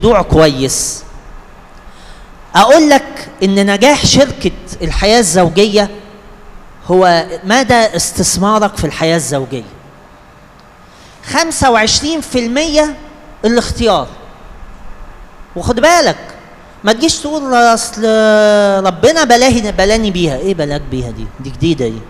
موضوع كويس اقول لك ان نجاح شركه الحياه الزوجيه هو مدى استثمارك في الحياه الزوجيه 25% الاختيار وخد بالك ما تجيش تقول اصل ربنا بلاهي بلاني بيها ايه بلاك بيها دي دي جديده دي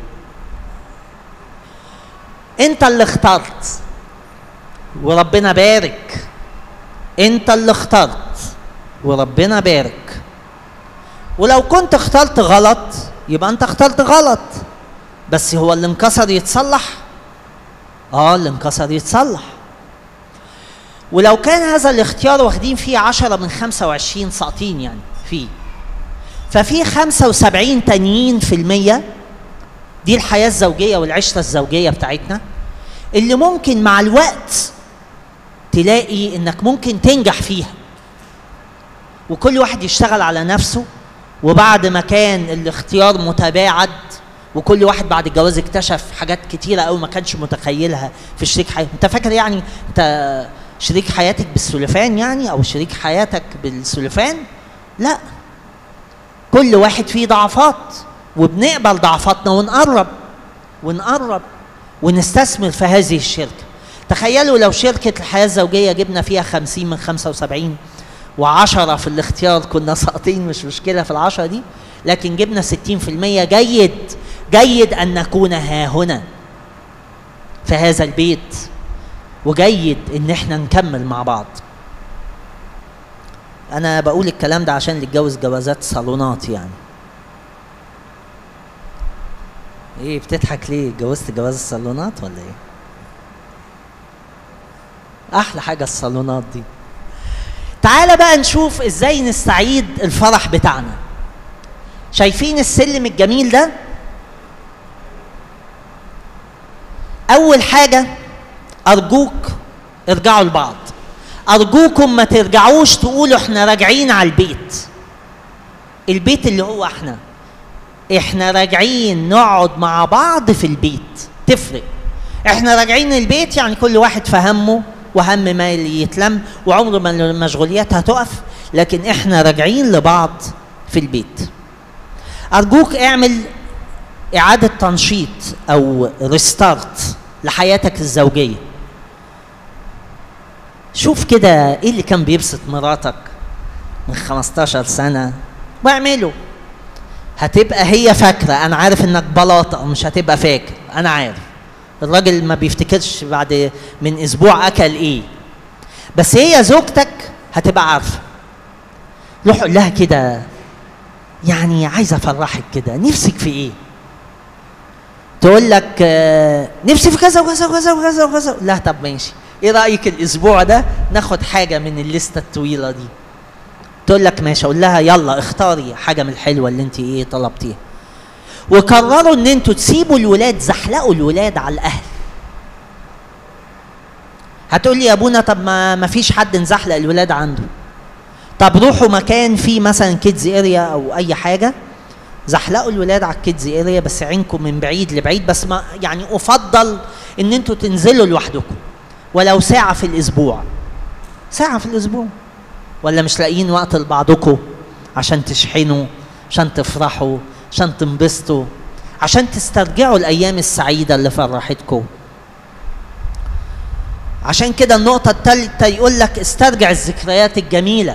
انت اللي اخترت وربنا بارك انت اللي اخترت وربنا بارك ولو كنت اخترت غلط يبقى انت اخترت غلط بس هو اللي انكسر يتصلح اه اللي انكسر يتصلح ولو كان هذا الاختيار واخدين فيه عشرة من خمسة وعشرين ساقطين يعني فيه ففي خمسة وسبعين تانيين في المية دي الحياة الزوجية والعشرة الزوجية بتاعتنا اللي ممكن مع الوقت تلاقي انك ممكن تنجح فيها وكل واحد يشتغل على نفسه وبعد ما كان الاختيار متباعد وكل واحد بعد الجواز اكتشف حاجات كتيرة أوي ما كانش متخيلها في شريك حياته انت فاكر يعني انت شريك حياتك بالسلفان يعني او شريك حياتك بالسلفان لا كل واحد فيه ضعفات وبنقبل ضعفاتنا ونقرب ونقرب ونستثمر في هذه الشركة تخيلوا لو شركة الحياة الزوجية جبنا فيها خمسين من خمسة وسبعين وعشرة في الاختيار كنا ساقطين مش مشكلة في العشرة دي لكن جبنا ستين في المية جيد جيد أن نكون ها هنا في هذا البيت وجيد ان احنا نكمل مع بعض انا بقول الكلام ده عشان اللي اتجوز جوازات صالونات يعني ايه بتضحك ليه اتجوزت جواز الصالونات ولا ايه احلى حاجه الصالونات دي تعالى بقى نشوف ازاي نستعيد الفرح بتاعنا شايفين السلم الجميل ده اول حاجه ارجوك ارجعوا لبعض ارجوكم ما ترجعوش تقولوا احنا راجعين على البيت البيت اللي هو احنا احنا راجعين نقعد مع بعض في البيت تفرق احنا راجعين البيت يعني كل واحد في همه وهم ما يتلم وعمر ما المشغوليات هتقف لكن احنا راجعين لبعض في البيت ارجوك اعمل اعاده تنشيط او ريستارت لحياتك الزوجيه شوف كده ايه اللي كان بيبسط مراتك من 15 سنة واعمله هتبقى هي فاكرة أنا عارف إنك بلاطة مش هتبقى فاكر أنا عارف الراجل ما بيفتكرش بعد من أسبوع أكل إيه بس هي زوجتك هتبقى عارفة روح قول لها كده يعني عايزة أفرحك كده نفسك في إيه؟ تقول لك آه نفسي في كذا وكذا وكذا وكذا وكذا لا طب ماشي ايه رايك الاسبوع ده ناخد حاجه من الليسته الطويله دي تقول لك ماشي اقول لها يلا اختاري حاجه من الحلوه اللي انت ايه طلبتيها وقرروا ان انتوا تسيبوا الولاد زحلقوا الولاد على الاهل هتقول لي يا ابونا طب ما ما فيش حد نزحلق الولاد عنده طب روحوا مكان فيه مثلا كيدز اريا او اي حاجه زحلقوا الولاد على الكيدز اريا بس عينكم من بعيد لبعيد بس ما يعني افضل ان انتوا تنزلوا لوحدكم ولو ساعة في الأسبوع ساعة في الأسبوع ولا مش لاقيين وقت لبعضكم عشان تشحنوا عشان تفرحوا عشان تنبسطوا عشان تسترجعوا الأيام السعيدة اللي فرحتكم عشان كده النقطة الثالثة يقول لك استرجع الذكريات الجميلة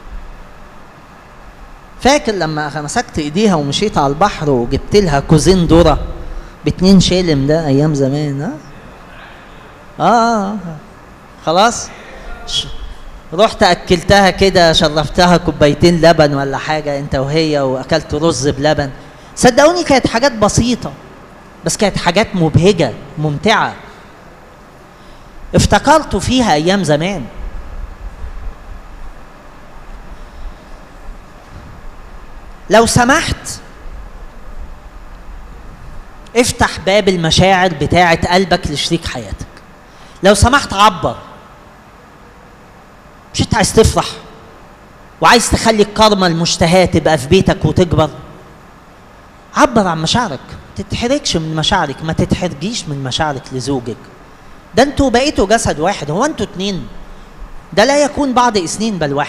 فاكر لما مسكت ايديها ومشيت على البحر وجبت لها كوزين ذرة باتنين شيلم ده ايام زمان ها آه, آه خلاص رحت اكلتها كده شرفتها كوبايتين لبن ولا حاجه انت وهي واكلت رز بلبن صدقوني كانت حاجات بسيطه بس كانت حاجات مبهجه ممتعه افتكرت فيها ايام زمان لو سمحت افتح باب المشاعر بتاعه قلبك لشريك حياتك لو سمحت عبر مش انت عايز تفرح وعايز تخلي الكارما المشتهاة تبقى في بيتك وتكبر عبر عن مشاعرك ما تتحركش من مشاعرك ما تتحرجيش من مشاعرك لزوجك ده انتوا بقيتوا جسد واحد هو انتوا اتنين ده لا يكون بعض اثنين بل واحد